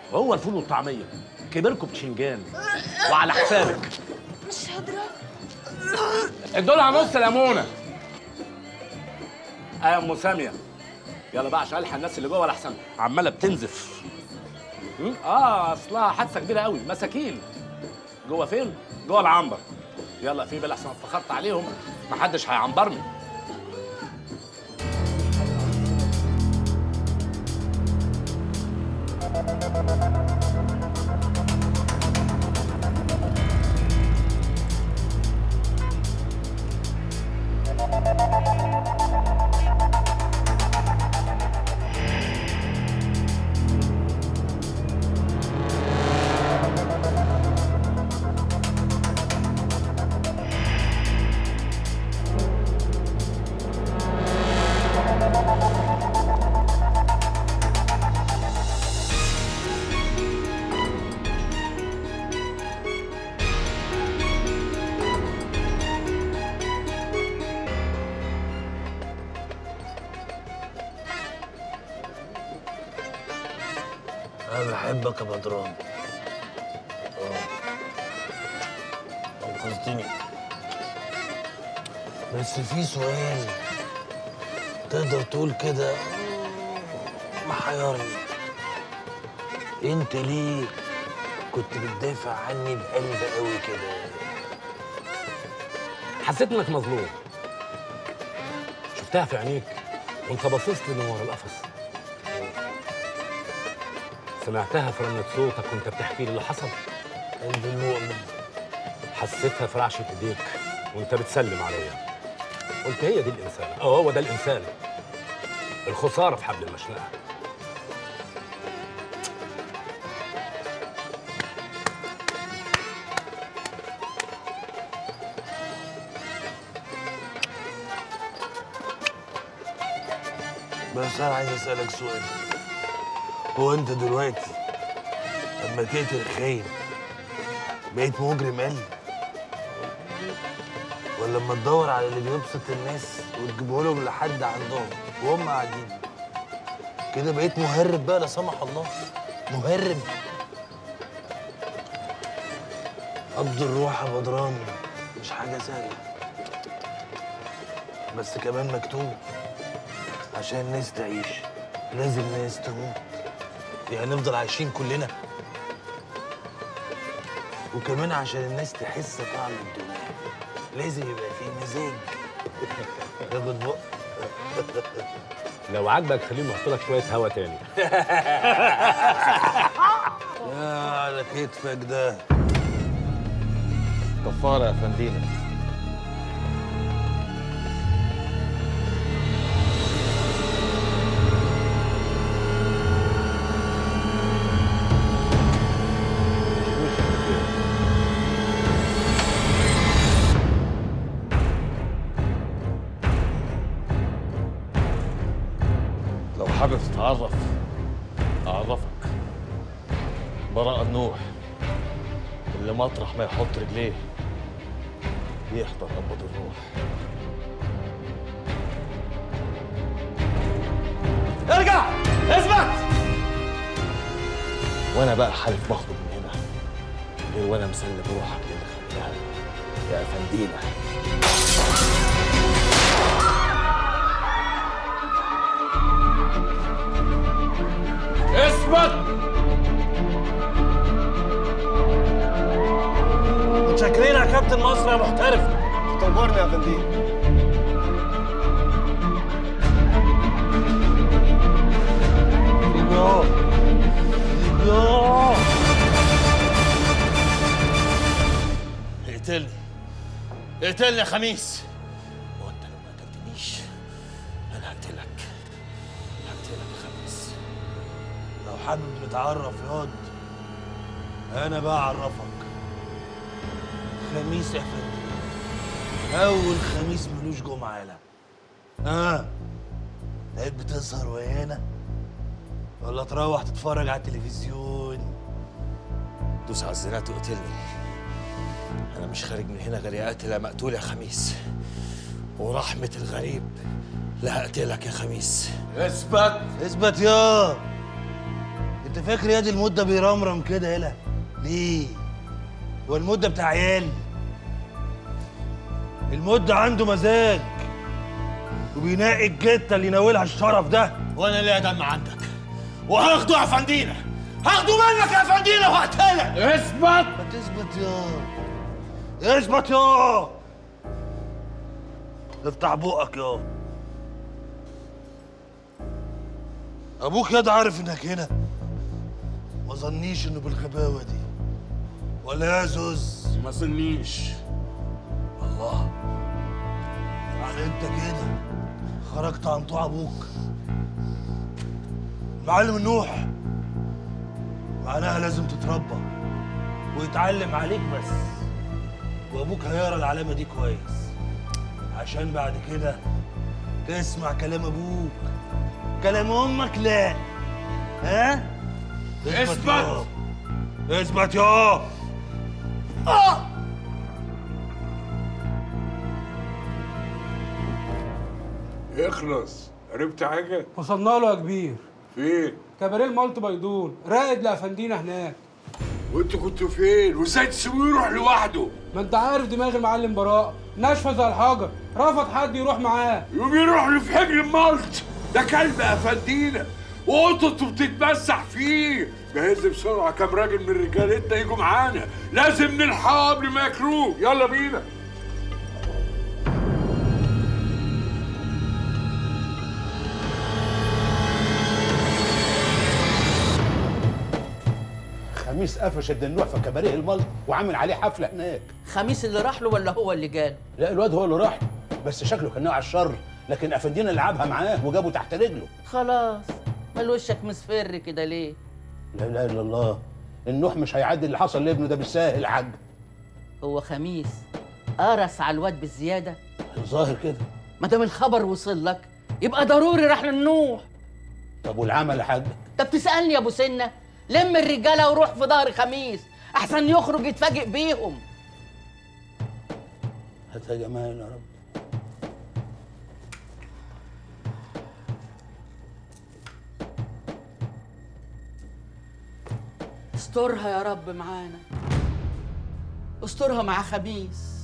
هو الفول والطعميه كبركم بشنجان وعلى حسابك مش قادرة ادولها نص ليمونه اه يا ام ساميه يلا بقى عشان الحق الناس اللي جوه ولا احسن عماله بتنزف م? اه اصلها حادثه كبيره قوي مساكين جوه فين جوه العنبر يلا في بال احسن اتاخرت عليهم محدش هيعنبرني انا بحبك يا بدران اه انقذتني بس في سؤال تقدر تقول كده محيرني انت ليه كنت بتدافع عني بقلب قوي كده حسيت انك مظلوم شفتها في عينيك وانت باصص لي من ورا القفص سمعتها في رنة صوتك وانت بتحكي لي اللي حصل قلب المؤمن حسيتها في رعشة ايديك وانت بتسلم عليا قلت هي دي الانسان اه هو ده الانسان الخسارة في حبل المشنقة بس انا عايز اسالك سؤال هو انت دلوقتي لما تقتل خاين بقيت مجرم قل ولا لما تدور على اللي بيبسط الناس وتجيبه لهم لحد عندهم وهم قاعدين كده بقيت مهرب بقى لا سمح الله مهرب قبض الروح يا بدران مش حاجه سهله بس كمان مكتوب عشان الناس تعيش لازم ناس تموت يعني نفضل عايشين كلنا وكمان عشان الناس تحس طعم الدنيا لازم يبقى في مزاج ياخد بق لو عاجبك خليني احط لك شوية هوا تاني يا على كتفك ده كفارة يا فندينا لو حابب تتعرف أعرفك براء النوح اللي مطرح ما يحط رجليه يحضر قبض الروح ارجع اثبت وانا بقى حالف مخرج من هنا غير وانا مسلم روحك للي خدتها يا افندينا اثبت متشكرين يا كابتن مصر يا محترف تنورني يا فندينا يوه يوه اقتلني اقتلني يا خميس وانت لو ما قتلتنيش انا هقتلك هقتلك يا خميس لو حابب نتعرف ياض انا بقى اعرفك خميس يا فندم اول خميس ملوش جمعه لا ها بقيت بتسهر ويانا ولا تروح تتفرج على التلفزيون دوس على الزنات وقتلني انا مش خارج من هنا غير يا قاتل يا مقتول يا خميس ورحمة الغريب لا هقتلك يا خميس اثبت اثبت يا انت فاكر يا دي المده بيرمرم كده يلا ليه هو المده بتاع عيال المده عنده مزاج وبينقي الجته اللي يناولها الشرف ده وانا ليا دم عندك وهاخده يا فندينا هاخده منك يا فندينا وهقتلك اثبت ما تثبت يا اثبت يا افتح بقك يا ابوك ياد عارف انك هنا ما ظنيش انه بالغباوه دي ولا يا زوز ما ظنيش الله يعني انت كده خرجت عن طوع ابوك المعلم النوح معناها لازم تتربى ويتعلم عليك بس وابوك هيقرا العلامه دي كويس عشان بعد كده تسمع كلام ابوك كلام امك لا ها اثبت. يا. اثبت يا اخلص عرفت حاجة؟ وصلنا له يا كبير فين؟ كباريه المالت بيدون راقد لافندينا هناك وانتوا كنتوا فين؟ وازاي تسيبوه يروح لوحده؟ ما انت عارف دماغ المعلم براء ناشفه زي الحجر رفض حد يروح معاه يقوم يروح له في حجر المالت ده كلب افندينا وقطته بتتمسح فيه جهز بسرعة كام راجل من رجالتنا يجوا معانا لازم نلحقه قبل ما ياكلوه يلا بينا خميس قفش الدنوع في كباريه الملط وعامل عليه حفله هناك خميس اللي راح له ولا هو اللي جاله لا الواد هو اللي راح بس شكله كان نوع على الشر لكن افندينا لعبها معاه وجابه تحت رجله خلاص مال وشك مصفر كده ليه لا اله الا الله النوح مش هيعدي اللي حصل لابنه ده بالساهل يا حاج هو خميس قرص على الواد بالزياده الظاهر كده ما دام الخبر وصل لك يبقى ضروري راح للنوح طب والعمل يا حاج انت بتسالني يا ابو سنه لم الرجاله وروح في ظهر خميس احسن يخرج يتفاجئ بيهم هات يا جمال يا رب استرها يا رب معانا استرها مع خميس